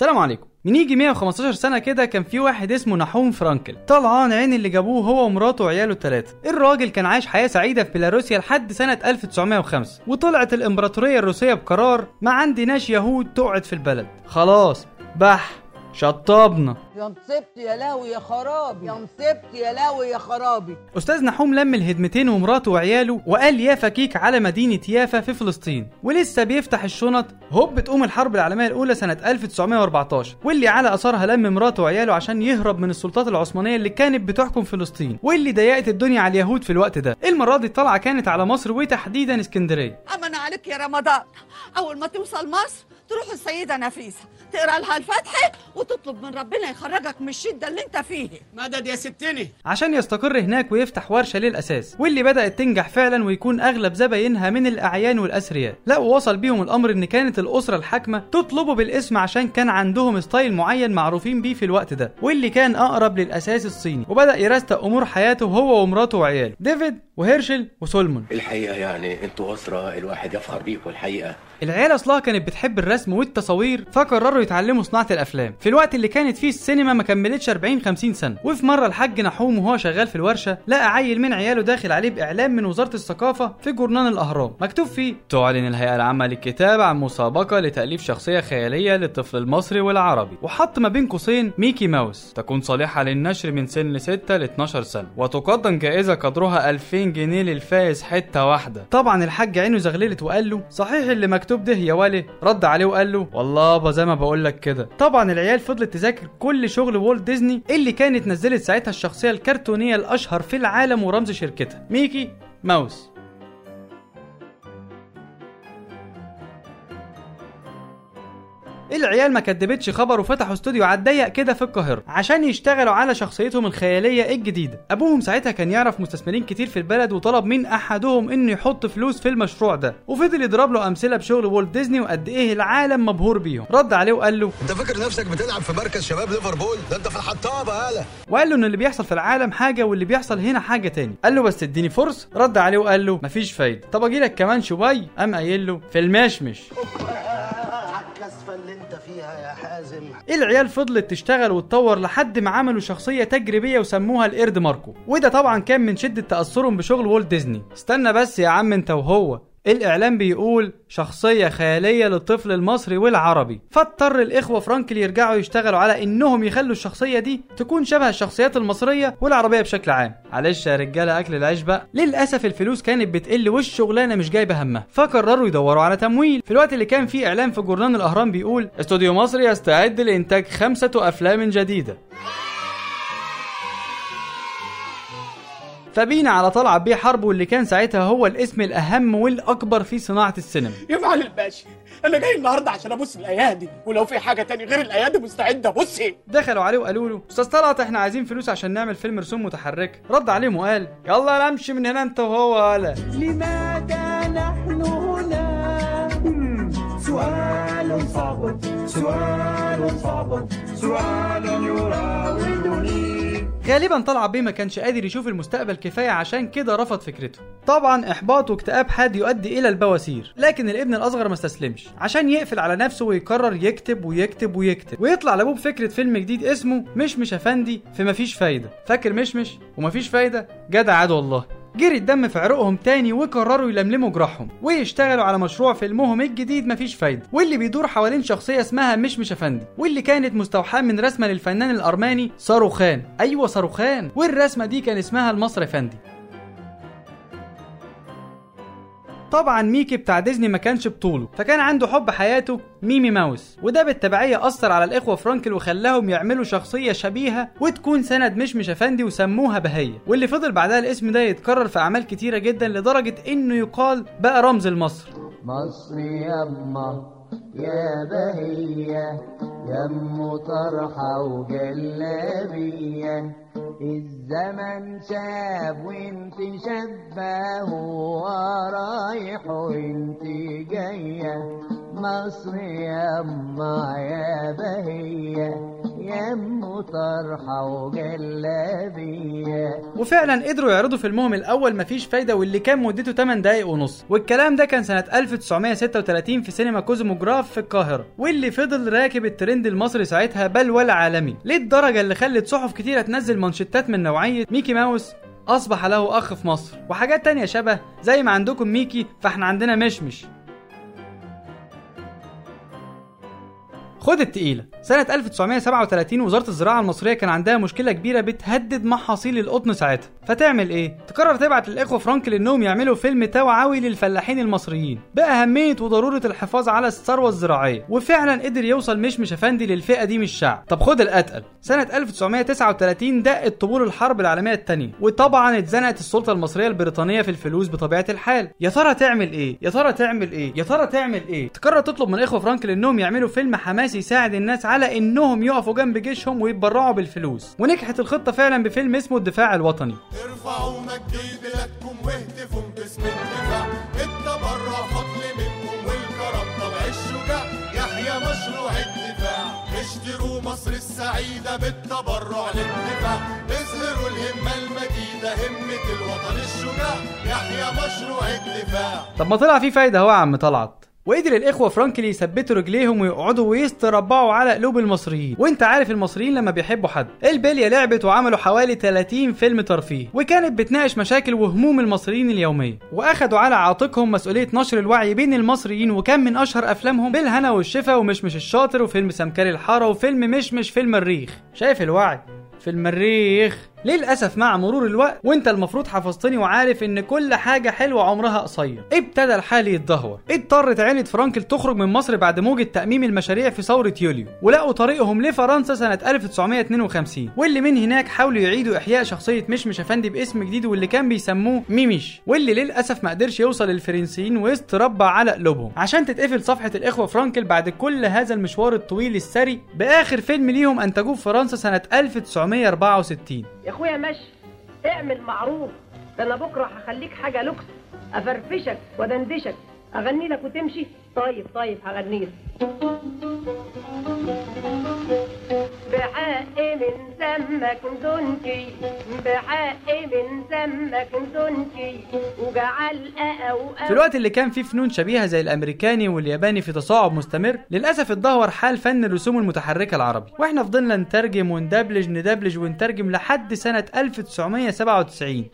السلام عليكم من يجي 115 سنة كده كان في واحد اسمه نحوم فرانكل طلعان عين اللي جابوه هو ومراته وعياله الثلاثة الراجل كان عايش حياة سعيدة في بيلاروسيا لحد سنة 1905 وطلعت الإمبراطورية الروسية بقرار ما عندناش يهود تقعد في البلد خلاص بح شطبنا يا مصيبتي يا لاوي يا خرابي يا مصيبتي يا لاوي يا خرابي استاذ نحوم لم الهدمتين ومراته وعياله وقال يا فكيك على مدينه يافا في فلسطين ولسه بيفتح الشنط هوب تقوم الحرب العالميه الاولى سنه 1914 واللي على اثرها لم مراته وعياله عشان يهرب من السلطات العثمانيه اللي كانت بتحكم فلسطين واللي ضيقت الدنيا على اليهود في الوقت ده المره دي الطلعه كانت على مصر وتحديدا اسكندريه أمن عليك يا رمضان أول ما توصل مصر تروح السيدة نفيسة تقرا لها الفاتحة وتطلب من ربنا يخرجك من الشدة اللي انت فيه مدد يا ستني عشان يستقر هناك ويفتح ورشه للاساس واللي بدات تنجح فعلا ويكون اغلب زباينها من الاعيان والاثرياء لا ووصل بيهم الامر ان كانت الاسره الحاكمه تطلبه بالاسم عشان كان عندهم ستايل معين معروفين بيه في الوقت ده واللي كان اقرب للاساس الصيني وبدا يرستق امور حياته هو ومراته وعياله ديفيد وهيرشل وسولمون الحقيقة يعني انتوا أسرة الواحد يفخر بيكم الحقيقة العيله اصلها كانت بتحب الرسم والتصوير فقرروا يتعلموا صناعه الافلام في الوقت اللي كانت فيه السينما ما كملتش 40 50 سنه وفي مره الحاج نحوم وهو شغال في الورشه لقى عيل من عياله داخل عليه باعلان من وزاره الثقافه في جورنال الاهرام مكتوب فيه تعلن الهيئه العامه للكتاب عن مسابقه لتاليف شخصيه خياليه للطفل المصري والعربي وحط ما بين قوسين ميكي ماوس تكون صالحه للنشر من سن 6 ل 12 سنه وتقدم جائزه قدرها 2000 جنيه للفائز حته واحده طبعا الحاج عينه زغللت وقال له صحيح اللي مكتوب ده يا والي رد عليه وقال له والله با زي ما بقول لك كده طبعا العيال فضلت تذاكر كل شغل والت ديزني اللي كانت نزلت ساعتها الشخصيه الكرتونيه الاشهر في العالم ورمز شركتها ميكي ماوس العيال ما كدبتش خبر وفتحوا استوديو على الضيق كده في القاهره عشان يشتغلوا على شخصيتهم الخياليه الجديده ابوهم ساعتها كان يعرف مستثمرين كتير في البلد وطلب من احدهم انه يحط فلوس في المشروع ده وفضل يضرب له امثله بشغل والت ديزني وقد ايه العالم مبهور بيهم رد عليه وقال له انت فاكر نفسك بتلعب في مركز شباب ليفربول ده انت في الحطابه يالا وقال له ان اللي بيحصل في العالم حاجه واللي بيحصل هنا حاجه تاني قال له بس اديني فرصه رد عليه وقال له مفيش فايده طب اجي لك كمان شوي قام قايل له في المشمش الكسفة اللي انت فيها يا حازم العيال فضلت تشتغل وتطور لحد ما عملوا شخصية تجريبية وسموها القرد ماركو وده طبعا كان من شدة تأثرهم بشغل والت ديزني استنى بس يا عم انت وهو الإعلان بيقول شخصية خيالية للطفل المصري والعربي فاضطر الإخوة فرانكل يرجعوا يشتغلوا على إنهم يخلوا الشخصية دي تكون شبه الشخصيات المصرية والعربية بشكل عام معلش يا رجالة أكل العيش بقى للأسف الفلوس كانت بتقل والشغلانة مش جايبة همها فقرروا يدوروا على تمويل في الوقت اللي كان فيه إعلان في جورنال الأهرام بيقول استوديو مصري يستعد لإنتاج خمسة أفلام جديدة فبينا على طلعة بيه حرب واللي كان ساعتها هو الاسم الأهم والأكبر في صناعة السينما يا معالي الباشا انا جاي النهارده عشان ابص الايادي ولو في حاجه تاني غير الايادي مستعد ابصي دخلوا عليه وقالوا له استاذ طلعت احنا عايزين فلوس عشان نعمل فيلم رسوم متحركه رد عليهم وقال يلا انا امشي من هنا انت وهو ولا لماذا نحن هنا سؤال صعب سؤال صعب سؤال يراودني غالبا طلع بيه ما كانش قادر يشوف المستقبل كفايه عشان كده رفض فكرته طبعا احباط واكتئاب حاد يؤدي الى البواسير لكن الابن الاصغر ما استسلمش عشان يقفل على نفسه ويقرر يكتب ويكتب ويكتب ويطلع لابوه بفكره فيلم جديد اسمه مشمش افندي في مفيش فايده فاكر مشمش ومفيش فايده جدع عاد والله جري الدم في عروقهم تاني وقرروا يلملموا جراحهم ويشتغلوا على مشروع فيلمهم الجديد مفيش فايده واللي بيدور حوالين شخصيه اسمها مشمش افندي واللي كانت مستوحاه من رسمه للفنان الارماني صاروخان ايوه صاروخان والرسمه دي كان اسمها المصري افندي طبعا ميكي بتاع ديزني ما كانش بطوله فكان عنده حب حياته ميمي ماوس وده بالتبعية أثر على الإخوة فرانكل وخلاهم يعملوا شخصية شبيهة وتكون سند مشمش أفندي وسموها بهية واللي فضل بعدها الاسم ده يتكرر في أعمال كتيرة جدا لدرجة إنه يقال بقى رمز لمصر مصر يما يا بهية يم طرحة وجلابية الزمن شاب وانت شابة هو رايح وانت جاية مصر يما يا بهية يم طرحة طرحة وجلابية وفعلا قدروا يعرضوا فيلمهم الاول مفيش فايده واللي كان مدته 8 دقايق ونص والكلام ده كان سنه 1936 في سينما كوزموجراف في القاهره واللي فضل راكب الترند المصري ساعتها بل والعالمي للدرجه اللي خلت صحف كتيره تنزل مانشيتات من نوعيه ميكي ماوس اصبح له اخ في مصر وحاجات تانية شبه زي ما عندكم ميكي فاحنا عندنا مشمش خد التقيلة سنة 1937 وزارة الزراعة المصرية كان عندها مشكلة كبيرة بتهدد محاصيل القطن ساعتها فتعمل ايه؟ تقرر تبعت للإخوة فرانكل انهم يعملوا فيلم توعوي للفلاحين المصريين بأهمية وضرورة الحفاظ على الثروة الزراعية وفعلا قدر يوصل مشمش افندي للفئة دي من الشعب طب خد الأتقل سنة 1939 دقت طبول الحرب العالمية الثانية وطبعا اتزنقت السلطة المصرية البريطانية في الفلوس بطبيعة الحال يا ترى تعمل ايه؟ يا ترى تعمل ايه؟ يا ترى تعمل ايه؟ تقرر تطلب من إخوة فرانكل انهم يعملوا فيلم حماسي يساعد الناس على انهم يقفوا جنب جيشهم ويتبرعوا بالفلوس ونجحت الخطة فعلا بفيلم اسمه الدفاع الوطني ارفعوا مجد بلادكم واهتفوا باسم الدفاع التبرع فضل منكم والكرم طبع الشجاع يحيى مشروع الدفاع اشتروا مصر السعيدة بالتبرع للدفاع اظهروا الهمة المجيدة همة الوطن الشجاع يحيى مشروع الدفاع طب ما طلع في فايدة اهو يا عم طلعت وقدر الاخوه فرانكلي يثبتوا رجليهم ويقعدوا ويستربعوا على قلوب المصريين وانت عارف المصريين لما بيحبوا حد البليه لعبت وعملوا حوالي 30 فيلم ترفيه وكانت بتناقش مشاكل وهموم المصريين اليوميه واخدوا على عاتقهم مسؤوليه نشر الوعي بين المصريين وكان من اشهر افلامهم بالهنا والشفا ومشمش الشاطر وفيلم سمكري الحاره وفيلم مشمش فيلم الريخ شايف الوعي في المريخ للأسف مع مرور الوقت وانت المفروض حفظتني وعارف ان كل حاجة حلوة عمرها قصير ابتدى الحال يتدهور اضطرت عيلة فرانكل تخرج من مصر بعد موجة تأميم المشاريع في ثورة يوليو ولقوا طريقهم لفرنسا سنة 1952 واللي من هناك حاولوا يعيدوا إحياء شخصية مشمش أفندي باسم جديد واللي كان بيسموه ميميش واللي للأسف ما قدرش يوصل للفرنسيين واستربع على قلوبهم عشان تتقفل صفحة الإخوة فرانكل بعد كل هذا المشوار الطويل الثري بآخر فيلم ليهم أنتجوه في فرنسا سنة 1964 يا اخويا ماشي اعمل معروف ده انا بكره هخليك حاجه لوكس افرفشك ودندشك اغني لك وتمشي طيب طيب هغني لك بحق من دمك دنكي بحق من دمك دنكي وجعل أو في الوقت اللي كان فيه فنون شبيهة زي الأمريكاني والياباني في تصاعد مستمر للأسف اتدهور حال فن الرسوم المتحركة العربي وإحنا فضلنا نترجم وندبلج ندبلج ونترجم لحد سنة 1997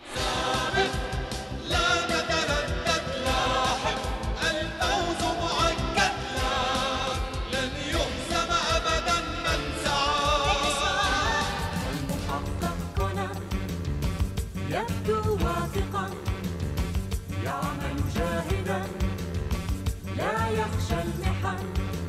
يبدو واثقا يعمل جاهدا لا يخشى المحن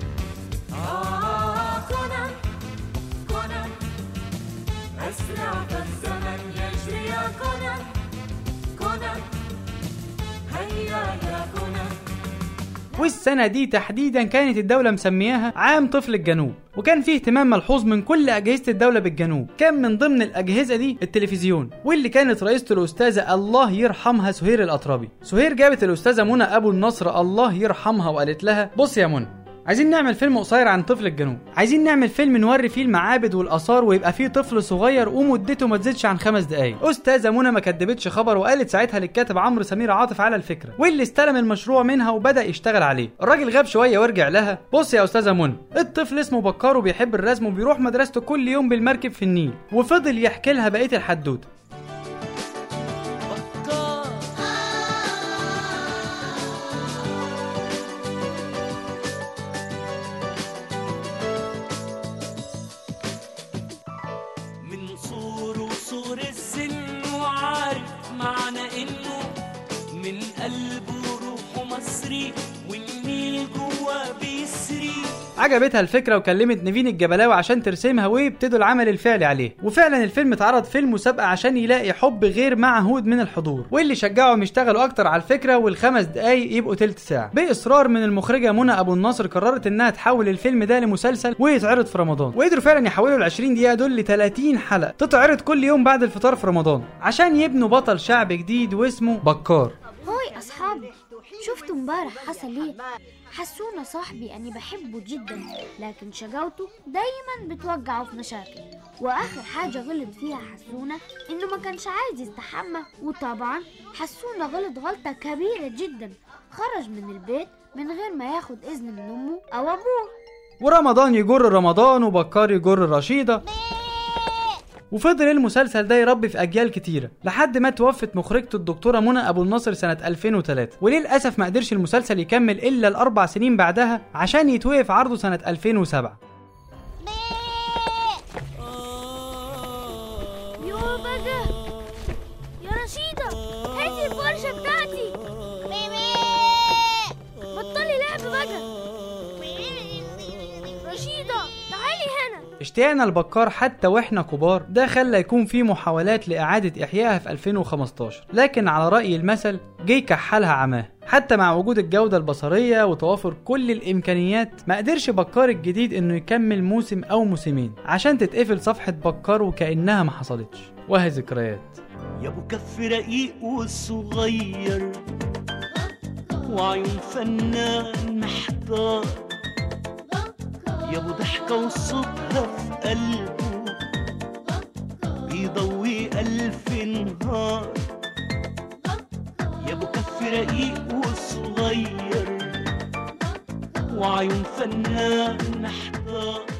آه كونان كونان أسرع فالزمن يجري يا كونان كونان هيا يا كونان والسنة دي تحديدا كانت الدولة مسمياها عام طفل الجنوب وكان فيه اهتمام ملحوظ من كل أجهزة الدولة بالجنوب كان من ضمن الأجهزة دي التلفزيون واللي كانت رئيسته الأستاذة الله يرحمها سهير الأطربي سهير جابت الأستاذة منى أبو النصر الله يرحمها وقالت لها بص يا منى عايزين نعمل فيلم قصير عن طفل الجنوب عايزين نعمل فيلم نوري فيه المعابد والاثار ويبقى فيه طفل صغير ومدته ما تزيدش عن خمس دقايق استاذه منى ما كدبتش خبر وقالت ساعتها للكاتب عمرو سمير عاطف على الفكره واللي استلم المشروع منها وبدا يشتغل عليه الراجل غاب شويه ورجع لها بص يا استاذه منى الطفل اسمه بكار وبيحب الرسم وبيروح مدرسته كل يوم بالمركب في النيل وفضل يحكي لها بقيه الحدوته من صور وصور السن وعارف معنى انه من قلبه روحه مصري والنيل جوا بيسري عجبتها الفكره وكلمت نيفين الجبلاوي عشان ترسمها ويبتدوا العمل الفعلي عليه وفعلا الفيلم اتعرض في المسابقه عشان يلاقي حب غير معهود من الحضور واللي شجعهم يشتغلوا اكتر على الفكره والخمس دقايق يبقوا تلت ساعه باصرار من المخرجه منى ابو النصر قررت انها تحول الفيلم ده لمسلسل ويتعرض في رمضان وقدروا فعلا يحولوا ال 20 دقيقه دول ل 30 حلقه تتعرض كل يوم بعد الفطار في رمضان عشان يبنوا بطل شعب جديد واسمه بكار هاي أصحابي شفتوا امبارح حصل ايه حسونا صاحبي أني بحبه جدا لكن شجاوته دايما بتوجعه في مشاكل واخر حاجة غلط فيها حسونة انه ما كانش عايز يستحمى وطبعا حسونة غلط غلطة كبيرة جدا خرج من البيت من غير ما ياخد اذن من امه او ابوه ورمضان يجر رمضان وبكار يجر رشيدة وفضل المسلسل ده يربي في اجيال كتيره لحد ما توفت مخرجته الدكتوره منى ابو النصر سنه 2003 وللاسف ما قدرش المسلسل يكمل الا الاربع سنين بعدها عشان يتوقف عرضه سنه 2007 يو بقى يا رشيدة هاتي الفرشة بتاعتي بطلي لعب بقى رشيدة تعالي هنا اشتياقنا لبكار حتى واحنا كبار ده خلى يكون في محاولات لإعادة إحيائها في 2015 لكن على رأي المثل جه كحلها عماه حتى مع وجود الجودة البصرية وتوافر كل الإمكانيات ما قدرش بكار الجديد إنه يكمل موسم أو موسمين عشان تتقفل صفحة بكار وكأنها ما حصلتش وهي ذكريات يا ابو كف رقيق وصغير وعيون فنان محتار يا ابو ضحكه وصوتها في قلبه بيضوي الف نهار يا ابو كف رقيق وصغير وعيون فنان محتار